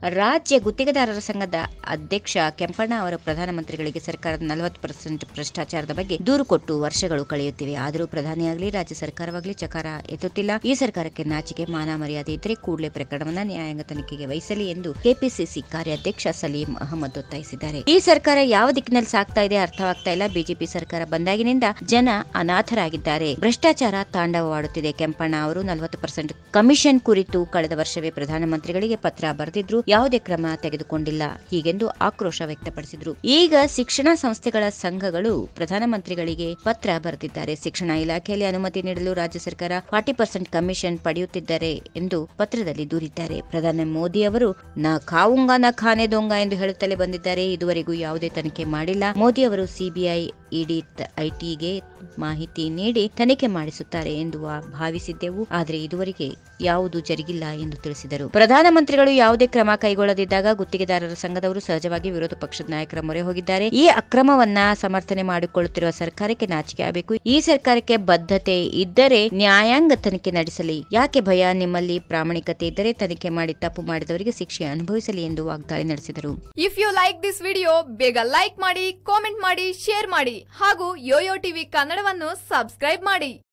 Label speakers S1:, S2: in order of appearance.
S1: ರಾಜ್ಯ ಗುತ್ತಿಗೆದಾರರ ಸಂಘದ ಅಧ್ಯಕ್ಷ ಕೆಂಪಣ್ಣ ಅವರು ಪ್ರಧಾನಮಂತ್ರಿಗಳಿಗೆ ಸರ್ಕಾರದ ನಲವತ್ತು ಪರ್ಸೆಂಟ್ ಭ್ರಷ್ಟಾಚಾರದ ಬಗ್ಗೆ ದೂರು ಕೊಟ್ಟು ವರ್ಷಗಳು ಕಳೆಯುತ್ತಿವೆ ಆದರೂ ಪ್ರಧಾನಿಯಾಗಲಿ ರಾಜ್ಯ ಸರ್ಕಾರವಾಗಲಿ ಚಕಾರ ಎತ್ತುತ್ತಿಲ್ಲ ಈ ಸರ್ಕಾರಕ್ಕೆ ನಾಚಿಕೆ ಮಾನ ಮರ್ಯಾದೆ ಇದ್ದರೆ ಕೂಡಲೇ ಪ್ರಕರಣವನ್ನ ನ್ಯಾಯಾಂಗ ತನಿಖೆಗೆ ವಹಿಸಲಿ ಎಂದು ಕೆಪಿಸಿಸಿ ಕಾರ್ಯಾಧ್ಯಕ್ಷ ಸಲೀಂ ಅಹಮದ್ ಒತ್ತಾಯಿಸಿದ್ದಾರೆ ಈ ಸರ್ಕಾರ ಯಾವ ದಿಕ್ಕಿನಲ್ಲಿ ಸಾಗ್ತಾ ಇದೆ ಅರ್ಥವಾಗ್ತಾ ಇಲ್ಲ ಬಿಜೆಪಿ ಸರ್ಕಾರ ಬಂದಾಗಿನಿಂದ ಜನ ಅನಾಥರಾಗಿದ್ದಾರೆ ಭ್ರಷ್ಟಾಚಾರ ತಾಂಡವವಾಡುತ್ತಿದೆ ಕೆಂಪಣ್ಣ ಅವರು ನಲವತ್ತು ಪರ್ಸೆಂಟ್ ಕಮಿಷನ್ ಕುರಿತು ಕಳೆದ ವರ್ಷವೇ ಪ್ರಧಾನಮಂತ್ರಿಗಳಿಗೆ ಪತ್ರ ಬರೆದಿದ್ರು ಯಾವುದೇ ಕ್ರಮ ತೆಗೆದುಕೊಂಡಿಲ್ಲ ಹೀಗೆಂದು ಆಕ್ರೋಶ ವ್ಯಕ್ತಪಡಿಸಿದ್ರು ಈಗ ಶಿಕ್ಷಣ ಸಂಸ್ಥೆಗಳ ಸಂಘಗಳು ಪ್ರಧಾನಮಂತ್ರಿಗಳಿಗೆ ಪತ್ರ ಬರೆದಿದ್ದಾರೆ ಶಿಕ್ಷಣ ಇಲಾಖೆಯಲ್ಲಿ ಅನುಮತಿ ನೀಡಲು ರಾಜ್ಯ ಸರ್ಕಾರ ಫಾರ್ಟಿ ಪರ್ಸೆಂಟ್ ಕಮಿಷನ್ ಪಡೆಯುತ್ತಿದ್ದಾರೆ ಎಂದು ಪತ್ರದಲ್ಲಿ ದೂರಿದ್ದಾರೆ ಪ್ರಧಾನಿ ಮೋದಿ ಅವರು ನ ಖಾವುಂಗ ನ ಖಾನೆ ದೊಂಗ ಎಂದು ಹೇಳುತ್ತಲೇ ಬಂದಿದ್ದಾರೆ ಇದುವರೆಗೂ ಯಾವುದೇ ತನಿಖೆ ಮಾಡಿಲ್ಲ ಮೋದಿ ಅವರು ಸಿಬಿಐ ಇಡಿ ಐಟಿಗೆ ಮಾಹಿತಿ ನೀಡಿ ತನಿಖೆ ಮಾಡಿಸುತ್ತಾರೆ ಎಂದು ವಾ- ಭಾವಿಸಿದ್ದೆವು ಆದರೆ ಇದುವರೆಗೆ ಯಾವುದು ಜರುಗಿಲ್ಲ ಎಂದು ತಿಳಿಸಿದರು ಪ್ರಧಾನಮಂತ್ರಿಗಳು ಯಾವುದೇ ಕ್ರಮ ಕೈಗೊಳ್ಳದಿದ್ದಾಗ ಗುತ್ತಿಗೆದಾರರ ಸಂಘದವರು ಸಹಜವಾಗಿ ವಿರೋಧ ಪಕ್ಷದ ನಾಯಕರ ಮೊರೆ ಹೋಗಿದ್ದಾರೆ ಈ ಅಕ್ರಮವನ್ನ ಸಮರ್ಥನೆ ಮಾಡಿಕೊಳ್ಳುತ್ತಿರುವ ಸರ್ಕಾರಕ್ಕೆ ನಾಚಿಕೆ ಆಗಬೇಕು ಈ ಸರ್ಕಾರಕ್ಕೆ ಬದ್ಧತೆ ಇದ್ದರೆ ನ್ಯಾಯಾಂಗ ತನಿಖೆ ನಡೆಸಲಿ ಯಾಕೆ ಭಯ ನಿಮ್ಮಲ್ಲಿ ಪ್ರಾಮಾಣಿಕತೆ ಇದ್ದರೆ ತನಿಖೆ ಮಾಡಿ ತಪ್ಪು ಮಾಡಿದವರಿಗೆ ಶಿಕ್ಷೆ ಅನುಭವಿಸಲಿ ಎಂದು ವಾಗ್ದಾಳಿ ನಡೆಸಿದರು
S2: if you like this video ಬೇಗ ಲೈಕ್ ಮಾಡಿ ಕಾಮೆಂಟ್ ಮಾಡಿ ಶೇರ್ ಮಾಡಿ ಹಾಗೂ ಯೋಯೋ ಟಿವಿ ಕನ್ನಡವನ್ನು ಸಬ್ಸ್ಕ್ರೈಬ್ ಮಾಡಿ